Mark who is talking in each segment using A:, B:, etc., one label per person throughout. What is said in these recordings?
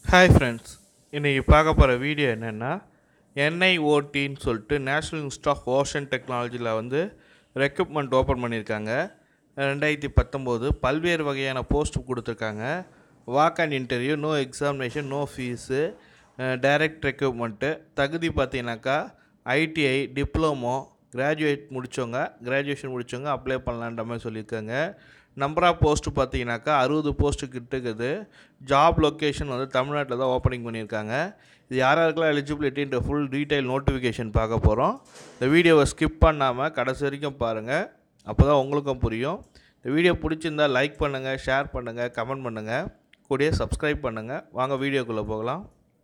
A: hi friends இன்றைக்கி பார்க்க போகிற வீடியோ என்னென்னா என்ஐஓடின்னு சொல்லிட்டு நேஷ்னல் இன்ஸ்டியூட் ஆஃப் ஓஷன் டெக்னாலஜியில் வந்து ரெக்ரூட்மெண்ட் ஓப்பன் பண்ணியிருக்காங்க ரெண்டாயிரத்தி பத்தொம்போது பல்வேறு வகையான போஸ்ட் கொடுத்துருக்காங்க walk and interview no examination no fees direct recruitment தகுதி பார்த்தீங்கன்னாக்கா ஐடிஐ டிப்ளமோ கிராஜுவேட் முடித்தவங்க கிராஜுவேஷன் முடித்தவங்க அப்ளை பண்ணலான்ற மாதிரி சொல்லியிருக்காங்க நம்பர் ஆஃப் போஸ்ட்டு பார்த்தீங்கன்னாக்கா அறுபது போஸ்ட்டு கிட்ட இருக்குது ஜாப் லொக்கேஷன் வந்து தமிழ்நாட்டில் தான் ஓப்பனிங் பண்ணியிருக்காங்க இது யார் யாருக்கெல்லாம் எலிஜிபிலிட்டின்ற ஃபுல் டீட்டெயில் நோட்டிஃபிகேஷன் பார்க்க போகிறோம் இந்த வீடியோவை ஸ்கிப் பண்ணாமல் கடைசி வரைக்கும் பாருங்கள் அப்போ தான் உங்களுக்கும் புரியும் இந்த வீடியோ பிடிச்சிருந்தால் லைக் பண்ணுங்கள் ஷேர் பண்ணுங்கள் கமெண்ட் பண்ணுங்கள் கூடயே சப்ஸ்கிரைப் பண்ணுங்கள் வாங்க வீடியோக்குள்ளே போகலாம்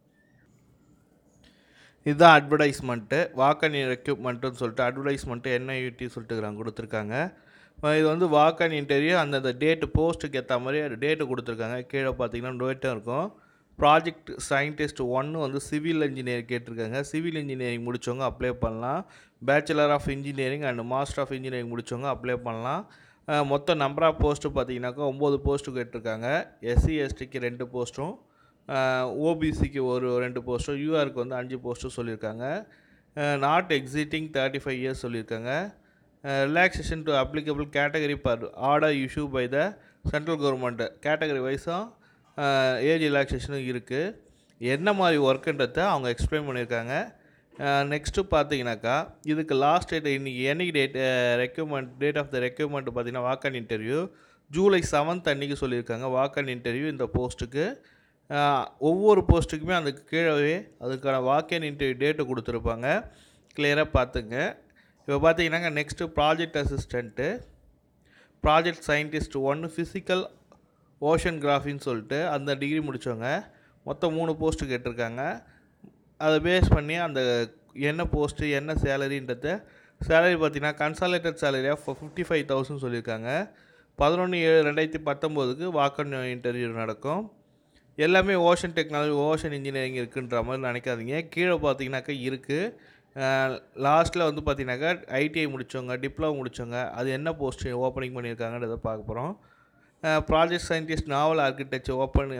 A: இதுதான் அட்வர்டைஸ்மெண்ட்டு வாக்கன் ரெக்யூப்மெண்ட்டுன்னு சொல்லிட்டு அட்வர்டைஸ்மெண்ட்டு என்ஐயூடி சொல்லிட்டு கொடுத்துருக்காங்க அஹ் இது வந்து வாக்கன் இன்டர்வியூ அந்தந்த டேட்டு போஸ்ட்டுக்கு ஏற்ற மாதிரி டேட்டு கொடுத்துருக்காங்க கீழே பார்த்தீங்கன்னா டேட்டும் இருக்கும் ப்ராஜெக்ட் சயின்டிஸ்ட் ஒன்று வந்து சிவில் இன்ஜினியர் கேட்டிருக்காங்க சிவில் இன்ஜினியரிங் முடித்தவங்க அப்ளை பண்ணலாம் bachelor of engineering and master of engineering முடித்தவங்க அப்ளை பண்ணலாம் அஹ் மொத்தம் நம்பர் ஆஃப் போஸ்ட்டு பார்த்தீங்கன்னாக்கா ஒம்பது போஸ்ட்டு கேட்டிருக்காங்க எஸ்சி எஸ்டிக்கு ரெண்டு போஸ்ட்டும் ஓபிசிக்கு ஒரு ரெண்டு போஸ்ட்டும் யூஆருக்கு வந்து அஞ்சு போஸ்ட்டும் சொல்லியிருக்காங்க not exceeding thirty five years சொல்லியிருக்காங்க relaxation to applicable category per order issue by the central government category வைஸும் ஏஜ் ரிலாக்ஸேஷனும் இருக்குது என்ன மாதிரி ஒர்க்குன்றத அவங்க எக்ஸ்பிளைன் பண்ணியிருக்காங்க நெக்ஸ்ட்டு பார்த்தீங்கன்னாக்கா இதுக்கு லாஸ்ட் டேட் இன்றைக்கி என்னைக்கு date recruitment date of the recruitment பார்த்தீங்கன்னா வாக்கன் இன்டர்வியூ ஜூலை செவன்த் அன்றைக்கி சொல்லியிருக்காங்க வாக்கன் இன்டர்வியூ இந்த போஸ்ட்டுக்கு ஒவ்வொரு போஸ்ட்டுக்குமே அதுக்கு கீழவே அதுக்கான வாக்கன் இன்டர்வியூ டேட்டு கொடுத்துருப்பாங்க கிளியராக பார்த்துங்க இப்போ பார்த்தீங்கன்னாங்க next project assistant project scientist ஒன்று ஃபிசிக்கல் ஓஷன் கிராஃபின்னு சொல்லிட்டு அந்த டிகிரி முடித்தவங்க மொத்தம் மூணு போஸ்ட்டு கேட்டிருக்காங்க அதை பேஸ் பண்ணி அந்த என்ன போஸ்ட்டு என்ன சேலரின்றத சேலரி பார்த்தீங்கன்னா கன்சாலேட்டட் சேலரியாக ஃபிஃப்டி ஃபைவ் தௌசண்ட் சொல்லியிருக்காங்க பதினொன்று ஏழு ரெண்டாயிரத்தி பத்தொம்போதுக்கு வாக்கன் இன்டர்வியூ நடக்கும் எல்லாமே ஓஷன் டெக்னாலஜி ஓஷன் இன்ஜினியரிங் இருக்குன்ற மாதிரி நினைக்காதீங்க கீழே பார்த்தீங்கன்னாக்கா இருக்குது லாஸ்ட்டில் வந்து பார்த்தீங்கன்னாக்கா ஐடிஐ முடித்தவங்க டிப்ளமோ முடித்தவங்க அது என்ன போஸ்ட் ஓப்பனிங் பண்ணியிருக்காங்கன்றதை பார்க்க போகிறோம் project scientist naval architecture open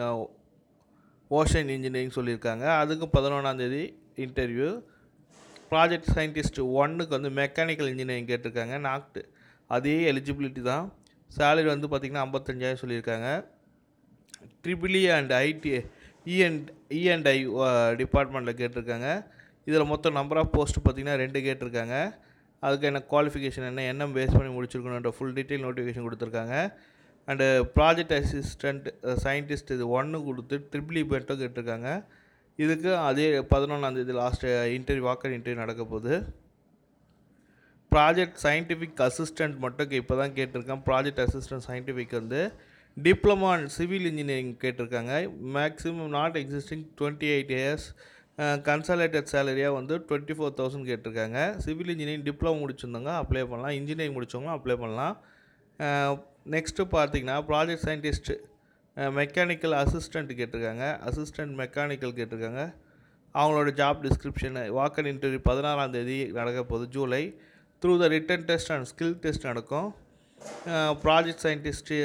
A: ocean engineering சொல்லியிருக்காங்க அதுக்கும் பதினொன்றாந்தேதி இன்டர்வியூ ப்ராஜெக்ட் சயின்டிஸ்ட் ஒன்றுக்கு வந்து மெக்கானிக்கல் இன்ஜினியரிங் கேட்டிருக்காங்க நாக்டு அதே எலிஜிபிலிட்டி தான் சேலரி வந்து பார்த்திங்கன்னா ஐம்பத்தஞ்சாயிரம் சொல்லியிருக்காங்க triple E and IT E and T E and I டிபார்ட்மெண்ட்டில் கேட்டிருக்காங்க இதில் மொத்தம் நம்பர் ஆஃப் போஸ்ட் பார்த்திங்கன்னா ரெண்டு கேட்டிருக்காங்க அதுக்கு என்ன குவாலிஃபிகேஷன் என்ன என்ன பேஸ் பண்ணி முடிச்சிருக்கணுன்ற ஃபுல் டீட்டெயில் நோட்டிஃபிகேஷன் கொடுத்துருக்காங்க அண்டு ப்ராஜெக்ட் அசிஸ்டண்ட் சயின்டிஸ்ட் இது ஒன்று கொடுத்து ட்ரிபிள் இ பெட்டும் கேட்டிருக்காங்க இதுக்கு அதே பதினொன்றாந்தேதி லாஸ்ட் இன்டர்வியூ வாக்கர் இன்டர்வியூ நடக்க போகுது ப்ராஜெக்ட் சயின்டிஃபிக் அசிஸ்டண்ட் மட்டும் இப்போ தான் கேட்டிருக்கேன் ப்ராஜெக்ட் அசிஸ்டன்ட் சயின்டிஃபிக் வந்து டிப்ளமா அண்ட் சிவில் இன்ஜினியரிங் கேட்டிருக்காங்க maximum not existing twenty eight years consolidated சேலரியாக வந்து டுவெண்ட்டி ஃபோர் தௌசண்ட் கேட்டிருக்காங்க சிவில் இன்ஜினியரிங் டிப்ளமோ முடிச்சிருந்தவங்க அப்ளை பண்ணலாம் இன்ஜினியரிங் முடித்தவங்க அப்ளை பண்ணலாம் நெக்ஸ்ட்டு பார்த்தீங்கன்னா ப்ராஜெக்ட் சயின்டிஸ்ட்டு மெக்கானிக்கல் அசிஸ்டண்ட் கேட்டிருக்காங்க அசிஸ்டண்ட் மெக்கானிக்கல் கேட்டிருக்காங்க அவங்களோட ஜாப் டிஸ்கிரிப்ஷன் வாக்கன் இன்டர்வியூ பதினாறாம் தேதி நடக்க போகுது July through the written test and skill test நடக்கும் project scientist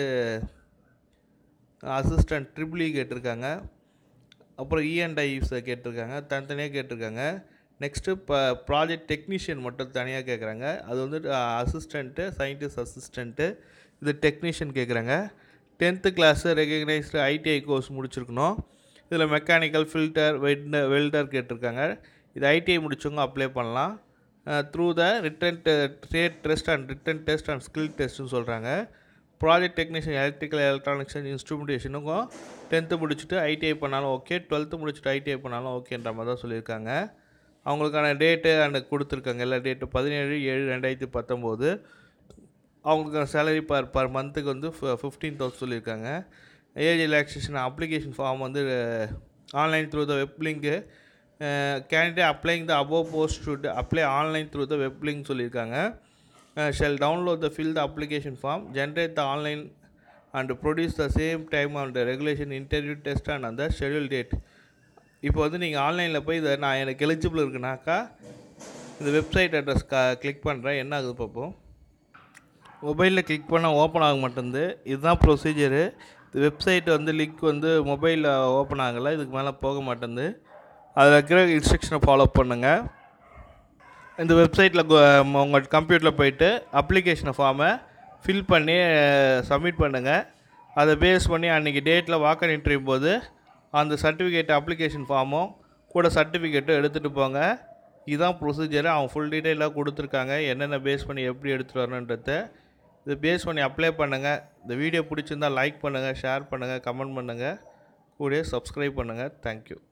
A: assistant triple E கேட்டிருக்காங்க அப்புறம் இஎன்ஐஸை கேட்டிருக்காங்க தனித்தனியாக கேட்டிருக்காங்க நெக்ஸ்ட்டு இப்போ ப்ராஜெக்ட் டெக்னீஷியன் மட்டும் தனியாக கேட்குறாங்க அது வந்து அசிஸ்டண்ட்டு சயின்டிஸ்ட் அசிஸ்டண்ட்டு இது டெக்னீஷியன் கேட்குறாங்க tenth class recognised ITI course முடிச்சிருக்கணும் இதில் மெக்கானிக்கல் ஃபில்டர் வெல்டர் வெல்டர் கேட்டிருக்காங்க இது ஐடிஐ முடித்தவங்க அப்ளை பண்ணலாம் through the written trade test and written test and skill டெஸ்ட்னு சொல்கிறாங்க project technician electrical electronics and இன்ஸ்ட்ருமெண்டேஷனுக்கும் டென்த்து முடிச்சுட்டு ஐடிஐ பண்ணாலும் ஓகே டுவெல்த்து முடிச்சுட்டு ஐடிஐ பண்ணாலும் ஓகேன்ற மாதிரி தான் சொல்லியிருக்காங்க அவங்களுக்கான டேட்டு அண்ட் கொடுத்துருக்காங்க எல்லா டேட்டு பதினேழு ஏழு ரெண்டாயிரத்தி பத்தொம்போது அவங்களுக்கான சேலரி பர் பர் மந்த்துக்கு வந்து ஃபிஃப்டீன் தௌசண்ட் சொல்லியிருக்காங்க ஏஜ் ரிலாக்ஸேஷன் அப்ளிகேஷன் ஃபார்ம் வந்து ஆன்லைன் த்ரூ த வெப் லிங்க்கு candidate applying the above post should apply online through the web link சொல்லியிருக்காங்க shall download the fill the application form generate the online and produce the same time and regulation interview test and அந்த schedule date இப்போ வந்து நீங்கள் ஆன்லைனில் போய் இதை நான் எனக்கு எலிஜிபிள் இருக்குனாக்கா இந்த வெப்சைட் அட்ரஸ் க கிளிக் பண்ணுறேன் என்ன ஆகுது பார்ப்போம் மொபைலில் கிளிக் பண்ணால் ஓப்பன் ஆக மாட்டேங்குது இதுதான் ப்ரொசீஜரு இந்த வெப்சைட் வந்து லிங்க் வந்து மொபைலில் ஓப்பன் ஆகலை இதுக்கு மேலே போக மாட்டேங்குது அதில் இருக்கிற இன்ஸ்ட்ரக்ஷனை ஃபாலோ பண்ணுங்கள் இந்த வெப்சைட்டில் உங்கள் கம்ப்யூட்டரில் போயிட்டு அப்ளிகேஷனை ஃபார்மை ஃபில் பண்ணி சப்மிட் பண்ணுங்கள் அதை பேஸ் பண்ணி அன்றைக்கி டேட்டில் வாக்கன் இன்டர்வியூ போது அந்த சர்டிஃபிகேட் அப்ளிகேஷன் ஃபார்மும் கூட சர்டிஃபிகேட்டும் எடுத்துகிட்டு போங்க இதுதான் ப்ரொசீஜர் அவங்க ஃபுல் டீட்டெயிலாக கொடுத்துருக்காங்க என்னென்ன பேஸ் பண்ணி எப்படி எடுத்துகிட்டு வரணுன்றத இதை பேஸ் பண்ணி அப்ளை பண்ணுங்கள் இந்த வீடியோ பிடிச்சிருந்தால் லைக் பண்ணுங்கள் ஷேர் பண்ணுங்கள் கமெண்ட் பண்ணுங்கள் கூடயே சப்ஸ்கிரைப் பண்ணுங்கள் தேங்க்யூ